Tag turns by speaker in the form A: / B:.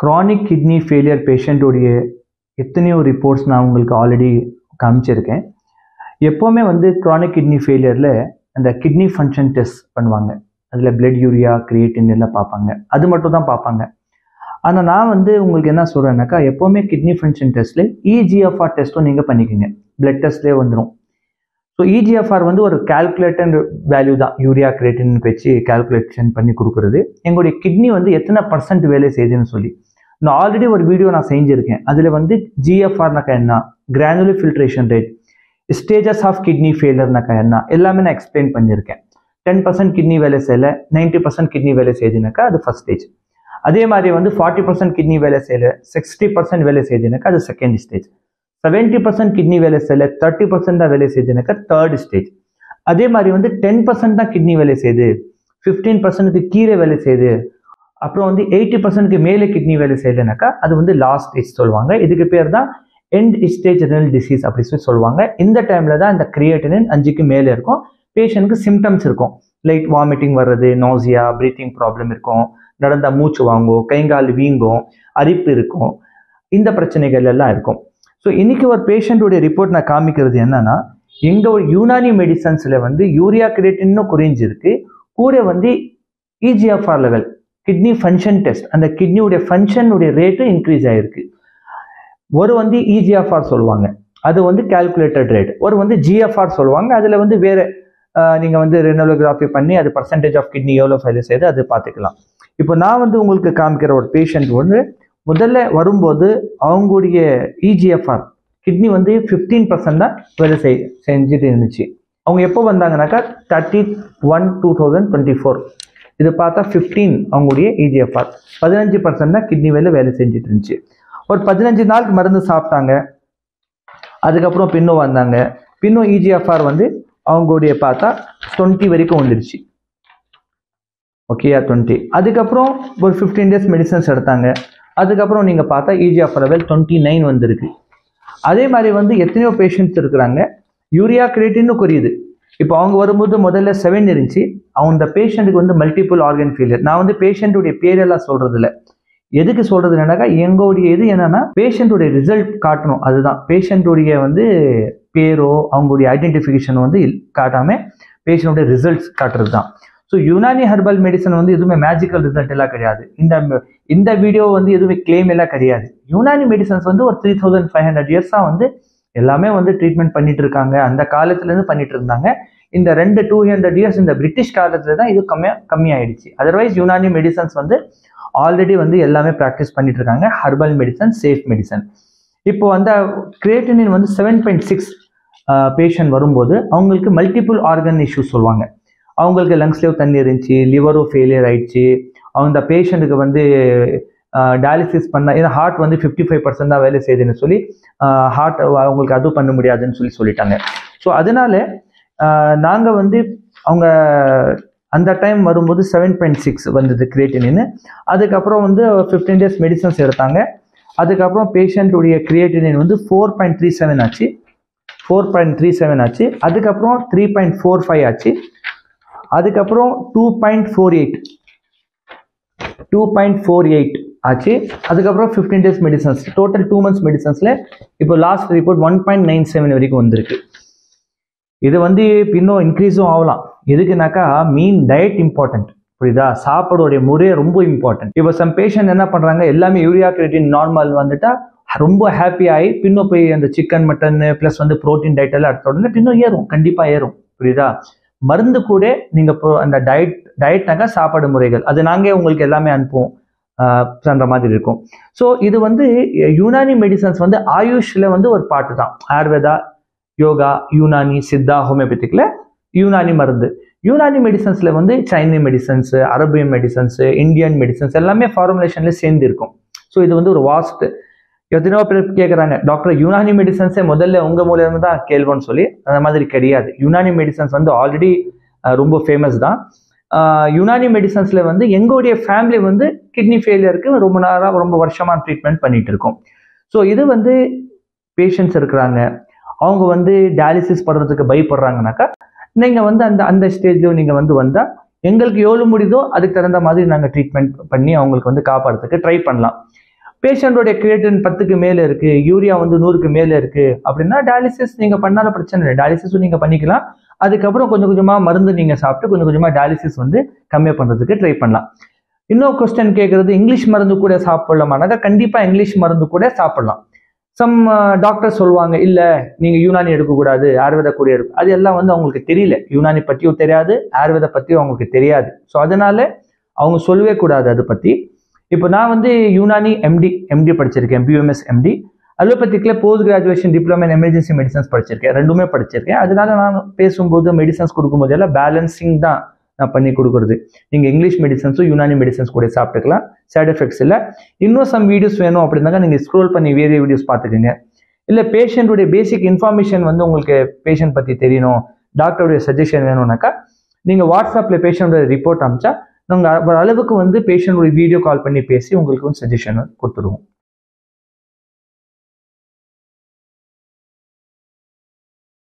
A: chronic kidney failure பேஷண்ட்டுடைய எத்தனையோ reports நான் உங்களுக்கு ஆல்ரெடி காமிச்சிருக்கேன் எப்போவுமே வந்து க்ரானிக் கிட்னி ஃபெயிலியரில் அந்த கிட்னி ஃபங்க்ஷன் டெஸ்ட் பண்ணுவாங்க அதில் பிளட் யூரியா கிரியேட்டின் எல்லாம் பார்ப்பாங்க அது மட்டும் தான் பார்ப்பாங்க ஆனால் நான் வந்து உங்களுக்கு என்ன சொல்கிறேன்னாக்கா எப்போவுமே கிட்னி ஃபங்க்ஷன் டெஸ்ட்டில் இஜிஎஃப்ஆர் டெஸ்ட்டும் நீங்கள் பண்ணிக்கோங்க பிளட் டெஸ்ட்லேயே வந்துடும் ஸோ இஜிஎஃப்ஆர் வந்து ஒரு கால்குலேட்டட் வேல்யூ தான் யூரியா கிரியேட்டின் வச்சு கால்குலேஷன் பண்ணி கொடுக்குறது எங்களுடைய கிட்னி வந்து எத்தனை பர்சன்ட் வேலை செய்யுதுன்னு சொல்லி நான் ஆல்ரெடி ஒரு வீடியோ நான் செஞ்சுருக்கேன் அதில் வந்து ஜிஎஃப்ஆர்னாக்கா என்ன granular filtration rate stages of kidney ஃபெயிலர்னாக்கா என்ன எல்லாமே நான் எக்ஸ்பிளைன் பண்ணியிருக்கேன் டென் பர்சன்ட் கிட்னி வேலை செய்யல நைன்டி பர்சன்ட் கிட்னி வேலை செய்யுதுனாக்கா அது ஃபர்ஸ்ட் ஸ்டேஜ் அதே மாதிரி வந்து ஃபார்ட்டி பர்சன்ட் கிட்னி வேலை செய்யல சிக்ஸ்டி பர்சன்ட் வேலை செய்யுதுனாக்கா அது second stage seventy percent kidney வேலை செய்யல தேர்ட்டி பர்சன்ட் தான் வேலை செய்யுதுனாக்கா தேர்ட் ஸ்டேஜ் அதே மாதிரி வந்து டென் பர்சன்ட் தான் கிட்னி வேலை செய்யுது ஃபிஃப்டீன் பர்சன்ட்டுக்கு கீழே வேலை செய்யுது அப்புறம் வந்து எயிட்டி பர்சன்ட்க்கு மேலே கிட்னி வேலை செய்யலைனாக்கா அது வந்து லாஸ்ட் ஸ்டேஜ் சொல்லுவாங்க இதுக்கு பேர் தான் எண்ட் ஸ்டேஜ் ரெனல் டிசீஸ் அப்படி சொல்லி சொல்லுவாங்க இந்த டைமில் தான் இந்த கிரியேட்டினின் அஞ்சுக்கு மேலே இருக்கும் பேஷண்ட்டுக்கு சிம்டம்ஸ் இருக்கும் லைட் வாமிட்டிங் வர்றது நாசியா ப்ரீத்திங் ப்ராப்ளம் இருக்கும் நடந்த மூச்சு வாங்கும் கைங்கால் வீங்கும் அரிப்பு இருக்கும் இந்த பிரச்சனைகள் எல்லாம் இருக்கும் ஸோ இன்னைக்கு ஒரு பேஷண்ட்டுடைய ரிப்போர்ட் நான் காமிக்கிறது என்னன்னா எங்கள் யூனானி மெடிசன்ஸில் வந்து யூரியா கிரியேட்டின்னு குறைஞ்சிருக்கு கூட வந்து eGFR level kidney function test அந்த கிட்னியுடைய ஃபங்க்ஷனுடைய ரேட்டு இன்க்ரீஸ் ஆகிருக்கு ஒரு வந்து இஜிஎஃப்ஆர் சொல்லுவாங்க அது வந்து கால்குலேட்டட் ரேட் ஒரு வந்து ஜிஎஃப்ஆர் சொல்லுவாங்க அதில் வந்து வேறு நீங்கள் வந்து ரெனோலோகிராஃபி பண்ணி அது பர்சன்டேஜ் ஆஃப் கிட்னி எவ்வளோ ஃபைல் செய்யுது அது பார்த்துக்கலாம் இப்போ நான் வந்து உங்களுக்கு காமிக்கிற ஒரு பேஷண்ட் வந்து முதல்ல வரும்போது அவங்களுடைய இஜிஎஃப்ஆர் கிட்னி வந்து ஃபிஃப்டீன் பர்சன்ட் தான் வேலை செய் செஞ்சுட்டு இருந்துச்சு அவங்க எப்போ வந்தாங்கனாக்கா thirty one two thousand twenty four இது பார்த்தா ஃபிஃப்டீன் அவங்களுடைய இஜிஎஃப்ஆர் பதினஞ்சு பர்சன்ட் தான் கிட்னி வேலை வேலை செஞ்சுட்டு இருந்துச்சு ஒரு பதினஞ்சு நாளுக்கு மருந்து சாப்பிட்டாங்க அதுக்கப்புறம் பின்னும் வந்தாங்க பின்னும் இஜிஎஃப்ஆர் வந்து அவங்களுடைய பார்த்தா டுவெண்ட்டி வரைக்கும் வந்துடுச்சு ஓகேயா டுவெண்ட்டி அதுக்கப்புறம் ஒரு ஃபிஃப்டீன் டேஸ் மெடிசன்ஸ் எடுத்தாங்க அதுக்கப்புறம் நீங்கள் பார்த்தா இஜிஎஃப்ஆர் லெவல் டுவெண்ட்டி நைன் வந்திருக்கு அதே மாதிரி வந்து எத்தனையோ பேஷண்ட்ஸ் இருக்கிறாங்க யூரியா கிரியேட்டின்னு குறையுது இப்போ அவங்க வரும்போது முதல்ல செவன் இருந்துச்சு அவங்க பேஷண்ட்டுக்கு வந்து மல்டிபிள் ஆர்கன் ஃபெயிலியர் நான் வந்து பேஷண்ட்டுடைய பேரெல்லாம் சொல்கிறது இல்லை எதுக்கு சொல்கிறது என்னன்னாக்கா எங்களுடைய இது என்னன்னா பேஷண்ட்டுடைய ரிசல்ட் காட்டணும் அதுதான் பேஷண்ட்டுடைய வந்து பேரோ அவங்களுடைய ஐடென்டிஃபிகேஷன் வந்து காட்டாமல் பேஷண்ட்டுடைய ரிசல்ட்ஸ் காட்டுறது தான் ஸோ யுனானி ஹெர்பல் மெடிசன் வந்து எதுவுமே மேஜிக்கல் ரிசல்ட் எல்லாம் கிடையாது இந்த இந்த வீடியோ வந்து எதுவுமே கிளைம் எல்லாம் கிடையாது யுனானி மெடிசன்ஸ் வந்து ஒரு த்ரீ தௌசண்ட் ஃபைவ் ஹண்ட்ரட் இயர்ஸாக வந்து எல்லாமே வந்து ட்ரீட்மெண்ட் பண்ணிட்டு இருக்காங்க அந்த காலத்துலேருந்து பண்ணிட்டு இருந்தாங்க இந்த ரெண்டு டூ ஹண்ட்ரட் இயர்ஸ் இந்த பிரிட்டிஷ் காலத்தில் தான் இது கம்மியாக கம்மியாயிடுச்சு அதர்வைஸ் யுனானி மெடிசன்ஸ் வந்து ஆல்ரெடி வந்து எல்லாமே ப்ராக்டிஸ் பண்ணிட்டு இருக்காங்க ஹர்பல் மெடிசன் சேஃப் மெடிசன் இப்போ வந்து கிரியேட்டினின் வந்து செவன் பாயிண்ட் சிக்ஸ் பேஷண்ட் வரும்போது அவங்களுக்கு மல்டிபிள் ஆர்கன் இஷ்யூஸ் சொல்லுவாங்க அவங்களுக்கு லங்ஸ்லேயும் தண்ணி இருந்துச்சு லிவரும் ஃபெயிலியர் ஆயிடுச்சு அவங்க பேஷண்ட்டுக்கு வந்து டயாலிசிஸ் பண்ண ஏன்னா ஹார்ட் வந்து ஃபிஃப்டி ஃபைவ் பர்சன்ட் தான் வேலை செய்யுதுன்னு சொல்லி ஹார்ட் அவங்களுக்கு அதுவும் பண்ண முடியாதுன்னு சொல்லி சொல்லிட்டாங்க ஸோ அதனால நாங்கள் வந்து அவங்க அந்த டைம் வரும்போது செவன் பாயிண்ட் சிக்ஸ் வந்தது கிரியேட்டினின்னு அதுக்கப்புறம் வந்து ஃபிஃப்டீன் டேஸ் மெடிசன்ஸ் எடுத்தாங்க அதுக்கப்புறம் பேஷண்ட்டுடைய கிரியேட்டினின் வந்து ஃபோர் பாயிண்ட் த்ரீ செவன் ஆச்சு ஃபோர் பாயிண்ட் த்ரீ செவன் ஆச்சு அதுக்கப்புறம் த்ரீ பாயிண்ட் ஃபோர் ஃபைவ் ஆச்சு அதுக்கப்புறம் two point four eight two point four eight ஆச்சு அதுக்கப்புறம் fifteen days medicines total two months மெடிசன்ஸில் இப்போ last report one point nine seven வரைக்கும் வந்திருக்கு இது வந்து இன்னும் இன்க்ரீஸும் ஆகலாம் எதுக்குனாக்கா மீன் டயட் இம்பார்ட்டன்ட் புரியுதா சாப்பாடோடைய முறையே ரொம்ப இம்பார்ட்டன்ட் இப்போ சம் பேஷண்ட் என்ன பண்ணுறாங்க எல்லாமே யூரியா கிரியேட்டின் நார்மல் வந்துட்டா ரொம்ப ஹாப்பி ஆகி பின்னும் போய் அந்த சிக்கன் மட்டன் ப்ளஸ் வந்து ப்ரோட்டீன் டயட் எல்லாம் எடுத்த உடனே பின்னும் ஏறும் கண்டிப்பாக ஏறும் புரியுதா மருந்து கூட நீங்கள் இப்போ அந்த டயட் டயட்னாக்கா சாப்பாடு முறைகள் அது நாங்கள் உங்களுக்கு எல்லாமே அனுப்புவோம் பண்ணுற மாதிரி இருக்கும் ஸோ இது வந்து யூனானி மெடிசன்ஸ் வந்து ஆயுஷில் வந்து ஒரு பாட்டு தான் ஆயுர்வேதா யோகா யூனானி சித்தா ஹோமியோபதிக்கில் யூனானி மருந்து யூனானி மெடிசன்ஸில் வந்து Chinese medicines Arabian medicines Indian medicines எல்லாமே ஃபார்முலேஷன்லேயே சேர்ந்து இருக்கும் ஸோ இது வந்து ஒரு வாஸ்ட் எத்தனையோ பேர் கேட்குறாங்க டாக்டர் யுனானி மெடிசன்ஸே முதல்ல உங்கள் மூலியமாக தான் கேள்வன்னு சொல்லி அந்த மாதிரி கிடையாது யுனானி மெடிசன்ஸ் வந்து ஆல்ரெடி ரொம்ப ஃபேமஸ் தான் யுனானி மெடிசன்ஸில் வந்து எங்களுடைய ஃபேமிலி வந்து கிட்னி ஃபெயிலியருக்கு ரொம்ப நேரம் ரொம்ப வருஷமாக ட்ரீட்மெண்ட் பண்ணிட்டு இருக்கோம் ஸோ இது வந்து பேஷண்ட்ஸ் இருக்கிறாங்க அவங்க வந்து டயாலிசிஸ் பண்ணுறதுக்கு பயப்படுறாங்கனாக்கா நீங்கள் வந்து அந்த அந்த ஸ்டேஜ்லேயும் நீங்கள் வந்து வந்தால் எங்களுக்கு எவ்வளோ முடியுதோ அதுக்கு தகுந்த மாதிரி நாங்கள் ட்ரீட்மெண்ட் பண்ணி அவங்களுக்கு வந்து காப்பாடுறதுக்கு ட்ரை பண்ணலாம் பேஷண்ட்டோடைய கிரியேட்டின் பத்துக்கு மேலே இருக்குது யூரியா வந்து நூறுக்கு மேலே இருக்குது அப்படின்னா டயாலிசிஸ் நீங்கள் பண்ணாலும் பிரச்சனை இல்லை டயாலிசிஸும் நீங்கள் பண்ணிக்கலாம் அதுக்கப்புறம் கொஞ்சம் கொஞ்சமாக மருந்து நீங்கள் சாப்பிட்டு கொஞ்சம் கொஞ்சமாக டயாலிசிஸ் வந்து கம்மியாக பண்ணுறதுக்கு ட்ரை பண்ணலாம் இன்னொரு கொஸ்டின் கேட்குறது இங்கிலீஷ் மருந்து கூட சாப்பிடலாமானாக்கா கண்டிப்பாக இங்கிலீஷ் மருந்து கூட சாப்பிடலாம் சம் டாக்டர் சொல்லுவாங்க இல்லை நீங்கள் யூனானி எடுக்கக்கூடாது ஆயுர்வேத கூட எடுக்கும் அது எல்லாம் வந்து அவங்களுக்கு தெரியல யூனானி பற்றியும் தெரியாது ஆயுர்வேத பற்றியும் அவங்களுக்கு தெரியாது ஸோ அதனால அவங்க சொல்லவே கூடாது அதை பற்றி இப்போ நான் வந்து யூனானி எம்டி எம்டி படிச்சிருக்கேன் பியூஎம்எஸ் எம்டி அலோபதிக்கில் post graduation diploma in emergency medicines படிச்சிருக்கேன் ரெண்டுமே படிச்சிருக்கேன் அதனால நான் பேசும்போது மெடிசன்ஸ் கொடுக்கும்போது எல்லாம் பேலன்சிங் தான் நான் பண்ணி கொடுக்குறது நீங்கள் இங்கிலீஷ் மெடிசன்ஸும் யூனானி மெடிசன்ஸ் கூட சாப்பிட்டுக்கலாம் சைட் எஃபெக்ட்ஸ் இல்லை இன்னும் சம் வீடியோஸ் வேணும் அப்படின்னாக்கா நீங்கள் ஸ்க்ரோல் பண்ணி வேறு வீடியோஸ் பார்த்துக்குங்க இல்லை பேஷண்ட்டுடைய பேசிக் இன்ஃபர்மேஷன் வந்து உங்களுக்கு பேஷண்ட் பற்றி தெரியணும் டாக்டருடைய சஜஷன் வேணும்னாக்கா நீங்கள் வாட்ஸ்அப்பில் பேஷண்ட்டோட ரிப்போர்ட் அமிச்சா நாங்கள் அளவுக்கு வந்து பேஷண்ட்டுடைய வீடியோ கால் பண்ணி பேசி உங்களுக்கு வந்து சஜஷன் கொடுத்துருவோம்